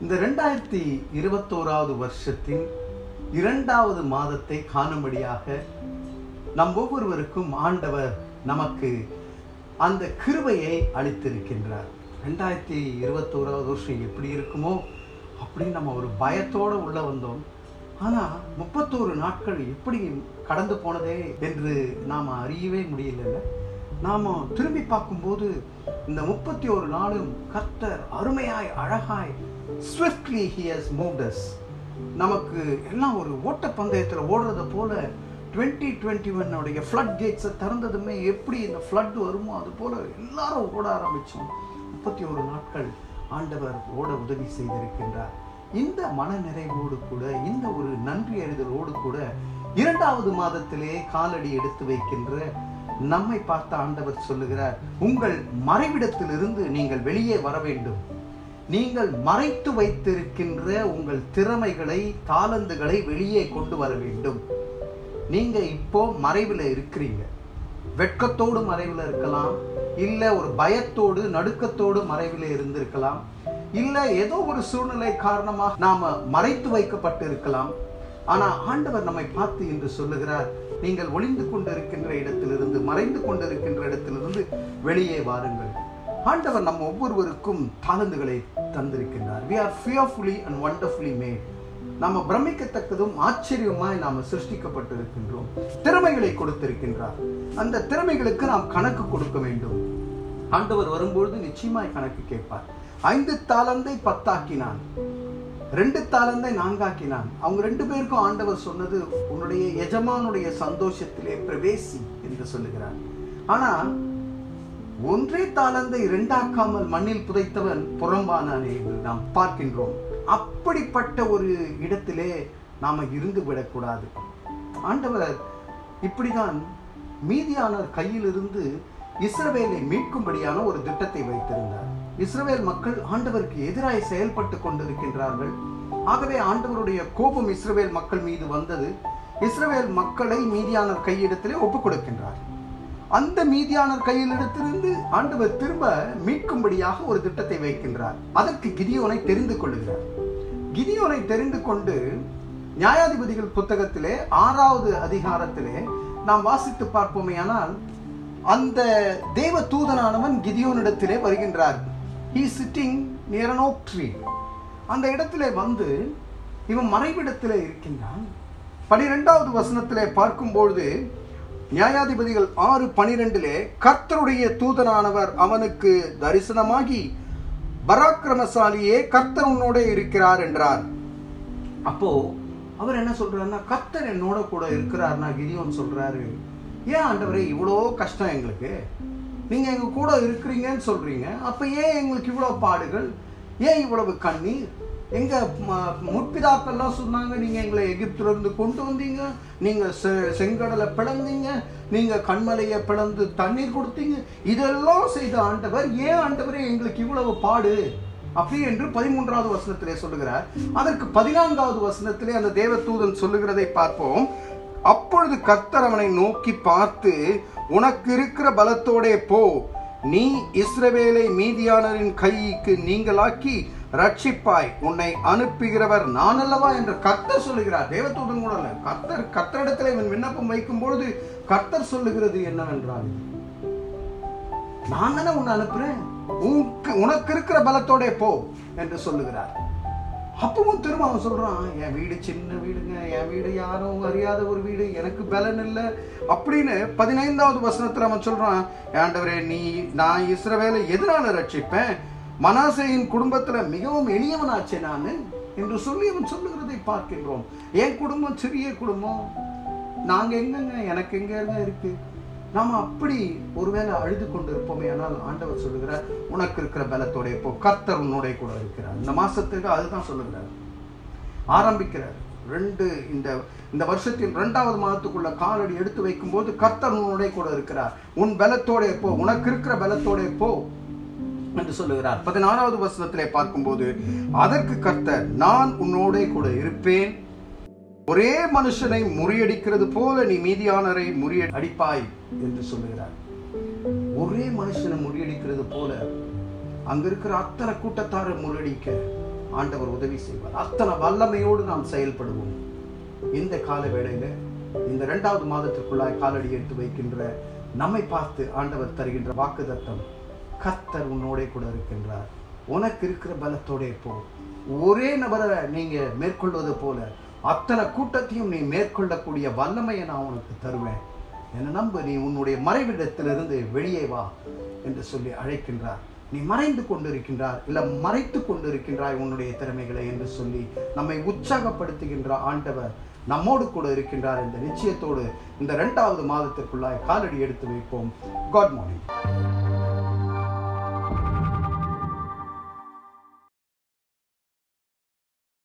இந்த ரெண்டாயிரத்தி இருபத்தோராவது வருஷத்தின் இரண்டாவது மாதத்தை காணும்படியாக நம் ஒவ்வொருவருக்கும் ஆண்டவர் நமக்கு அந்த கிருபையை அளித்திருக்கின்றார் ரெண்டாயிரத்தி இருபத்தோராவது வருஷம் எப்படி இருக்குமோ அப்படின்னு நம்ம ஒரு பயத்தோடு உள்ள வந்தோம் ஆனால் முப்பத்தோரு நாட்கள் எப்படி கடந்து போனதே என்று நாம் அறியவே முடியல நாம் திரும்பி பார்க்கும்போது இந்த முப்பத்தி ஒரு நாளும் கர்த்தர் அருமையாய் அழகாய் swiftly he has moved us நமக்கு எல்லாம் ஒரு ஓட்டப்பந்தயத்தில் ஓடுறத போல டுவெண்ட்டி டுவெண்ட்டி ஒன்னுடைய ஃப்ளட் கேட்ஸை திறந்ததுமே எப்படி இந்த ஃப்ளட் வருமோ அது போல எல்லாரும் ஓட ஆரம்பித்தோம் முப்பத்தி ஒரு நாட்கள் ஆண்டவர் ஓட உதவி செய்திருக்கின்றார் இந்த மன நிறைவோடு கூட இந்த ஒரு நன்றி அறிதலோடு கூட இரண்டாவது மாதத்திலே காலடி எடுத்து வைக்கின்ற நம்மை பார்த்த ஆண்டவர் சொல்லுகிறார் உங்கள் மறைவிடத்திலிருந்து நீங்கள் வெளியே வர வேண்டும் நீங்கள் மறைத்து வைத்திருக்கின்ற உங்கள் திறமைகளை தாளந்துகளை வெளியே கொண்டு வர வேண்டும் நீங்க இப்போ மறைவில் இருக்கிறீங்க வெட்கத்தோடு மறைவில் இருக்கலாம் இல்ல ஒரு பயத்தோடு நடுக்கத்தோடு மறைவில் இருந்திருக்கலாம் இல்ல ஏதோ ஒரு சூழ்நிலை காரணமாக நாம மறைத்து வைக்கப்பட்டு இருக்கலாம் ஆனா ஆண்டவர் நம்மை பார்த்து என்று சொல்லுகிறார் நீங்கள் ஒளிந்து கொண்டிருக்கின்ற இடத்திலிருந்து மறைந்து கொண்டிருக்கின்ற இடத்திலிருந்து வெளியே வாருங்கள் ஆண்டவர் நம்ம ஒவ்வொருவருக்கும் தாளந்துகளை தந்திருக்கின்றார் we are fearfully and wonderfully made நம்ம பிரமிக்கத்தக்கதும் ஆச்சரியமாய் நாம் சிருஷ்டிக்கப்பட்டிருக்கின்றோம் திறமைகளை கொடுத்திருக்கின்றார் அந்த திறமைகளுக்கு நாம் கணக்கு கொடுக்க வேண்டும் ஆண்டவர் வரும்பொழுது நிச்சயமாய் கணக்கு கேட்பார் ஐந்து தாளந்தை பத்தாக்கினான் ரெண்டு தாளந்தை நான்காக்கினான் அவங்க ரெண்டு பேருக்கும் ஆண்டவர் சொன்னது உன்னுடைய எஜமானுடைய சந்தோஷத்திலே பிரவேசி என்று சொல்லுகிறார் ஆனா ஒன்றே தாளந்தை இரண்டாக்காமல் மண்ணில் புதைத்தவன் புறம்பானானே என்று நாம் பார்க்கின்றோம் அப்படிப்பட்ட ஒரு இடத்திலே நாம இருந்து விடக்கூடாது ஆண்டவர் இப்படிதான் மீதியானர் கையிலிருந்து இஸ்ரவேலை மீட்கும்படியான ஒரு திட்டத்தை வைத்திருந்தார் இஸ்ரவேல் மக்கள் ஆண்டவருக்கு எதிராய் செயல்பட்டு கொண்டிருக்கின்றார்கள் ஆகவே ஆண்டவருடைய கோபம் இஸ்ரவேல் மக்கள் மீது வந்தது இஸ்ரவேல் மக்களை மீதியானர் கையிடத்திலே ஒப்புக் கொடுக்கின்றார் அந்த மீதியானர் கையிலிடத்திலிருந்து ஆண்டவர் திரும்ப மீட்கும்படியாக ஒரு திட்டத்தை வைக்கின்றார் அதற்கு கிதியோனை தெரிந்து கொள்ளுகிறார் கிதியோனை தெரிந்து கொண்டு நியாயாதிபதிகள் புத்தகத்திலே ஆறாவது அதிகாரத்திலே நாம் வாசித்து பார்ப்போமேயானால் அந்த தேவ தூதனானவன் கிதியோனிடத்திலே வருகின்றார் he sitting near an oak tree அந்த இடத்திலே வந்து இவன் மறைவிடத்திலே இருக்கின்றான் பனிரெண்டாவது வசனத்திலே பார்க்கும்பொழுது நியாயாதிபதிகள் ஆறு பனிரெண்டிலே கர்த்தருடைய தூதனானவர் அவனுக்கு தரிசனமாகி பராக்கிரமசாலியே கர்த்தர் உன்னோட இருக்கிறார் என்றார் அப்போ அவர் என்ன சொல்றாருன்னா கர்த்தர் என்னோட கூட இருக்கிறார்னா கிதியோன் சொல்றாரு ஏன் ஆண்டவரே இவ்வளோ கஷ்டம் எங்களுக்கு நீங்க எங்க கூட இருக்கிறீங்கன்னு சொல்றீங்க அப்ப ஏன் எங்களுக்கு இவ்வளவு பாடுகள் ஏன் இவ்வளவு கண்ணீர் எங்க ம- முற்பிதாக்கள்லாம் சொன்னாங்க நீங்க எங்களை எகிப்துல இருந்து கொண்டு வந்தீங்க நீங்க செ- செங்கடலை பிளந்தீங்க நீங்க கண்மலையை பிளந்து தண்ணீர் கொடுத்தீங்க இதெல்லாம் செய்த ஆண்டவர் ஏன் ஆண்டவரே எங்களுக்கு இவ்வளவு பாடு அப்படி என்று பதிமூன்றாவது வசனத்திலே சொல்லுகிறார் அதற்கு பதினான்காவது வசனத்திலே அந்த தேவதூதன் சொல்லுகிறதை பார்ப்போம் அப்பொழுது கர்த்தர் அவனை நோக்கி பார்த்து உனக்கு இருக்கிற பலத்தோடே போ நீ இஸ்ரவேலை மீதியானரின் கைக்கு நீங்களாக்கி ரட்சிப்பாய் உன்னை அனுப்புகிறவர் நான் அல்லவா என்று கர்த்தர் சொல்லுகிறார் தேவதூதன் கூட அல்ல கர்த்தர் கர்த்தரிடத்தில் இவன் விண்ணப்பம் வைக்கும் பொழுது கர்த்தர் சொல்லுகிறது என்னவென்றால் நான் தானே உன்னை அனுப்புறேன் உனக்கு உனக்கு இருக்கிற பலத்தோட போ என்று சொல்லுகிறார் அப்பவும் திரும்ப அவன் சொல்றான் என் வீடு சின்ன வீடுங்க என் வீடு யாரும் அறியாத ஒரு வீடு எனக்கு பலன் இல்லை அப்படின்னு பதினைந்தாவது வசனத்துல அவன் சொல்றான் ஆண்டவரே நீ நான் இஸ்ரவேலை எதனால ரட்சிப்பேன் மனாசேயின் குடும்பத்துல மிகவும் எளியவனாச்சே நான் என்று சொல்லி அவன் சொல்லுகிறதை பார்க்கின்றோம் என் குடும்பம் சிறிய குடும்பம் நாங்க எங்கங்க எனக்கு எங்க இருக்கு நாம அப்படி ஒருவேளை அழுது கொண்டு இருப்போமே ஆனால் ஆண்டவர் சொல்லுகிறார் உனக்கு இருக்கிற பலத்தோட இப்போ கர்த்தர் உன்னோட கூட இருக்கிறார் இந்த மாசத்துக்கு அதுதான் சொல்லுகிறார் ஆரம்பிக்கிறார் ரெண்டு இந்த இந்த வருஷத்தின் இரண்டாவது மாதத்துக்குள்ள காலடி எடுத்து வைக்கும்போது கர்த்தர் உன்னோட கூட இருக்கிறார் உன் பலத்தோட போ உனக்கு இருக்கிற பலத்தோட போ என்று சொல்லுகிறார் பதினாறாவது வசனத்திலே பார்க்கும்போது அதற்கு கர்த்தர் நான் உன்னோட கூட இருப்பேன் ஒரே மனுஷனை முறியடிக்கிறது போல நீ மீதியானரை முறிய அடிப்பாய் என்று சொல்லுகிறார் ஒரே மனுஷனை முறியடிக்கிறது போல அங்க இருக்கிற அத்தனை கூட்டத்தாரை முறியடிக்க ஆண்டவர் உதவி செய்வார் அத்தனை வல்லமையோடு நாம் செயல்படுவோம் இந்த கால வேளையில இந்த இரண்டாவது மாதத்திற்குள்ளாய் காலடி எடுத்து வைக்கின்ற நம்மை பார்த்து ஆண்டவர் தருகின்ற வாக்குதத்தம் கர்த்தர் உன்னோடே கூட இருக்கின்றார் உனக்கு இருக்கிற பலத்தோடே போ ஒரே நபரை நீங்க மேற்கொள்வது போல அத்தனை கூட்டத்தையும் நீ மேற்கொள்ளக்கூடிய வல்லமையை நான் உனக்கு தருவேன் என்னை நம்ப நீ உன்னுடைய மறைவிடத்திலிருந்து வெளியே வா என்று சொல்லி அழைக்கின்றார் நீ மறைந்து கொண்டிருக்கின்றார் இல்ல மறைத்து கொண்டிருக்கின்றாய் உன்னுடைய திறமைகளை என்று சொல்லி நம்மை உற்சாகப்படுத்துகின்ற ஆண்டவர் நம்மோடு கூட இருக்கின்றார் இந்த நிச்சயத்தோடு இந்த இரண்டாவது மாதத்திற்குள்ளாய் காலடி எடுத்து வைப்போம் காட் மார்னிங்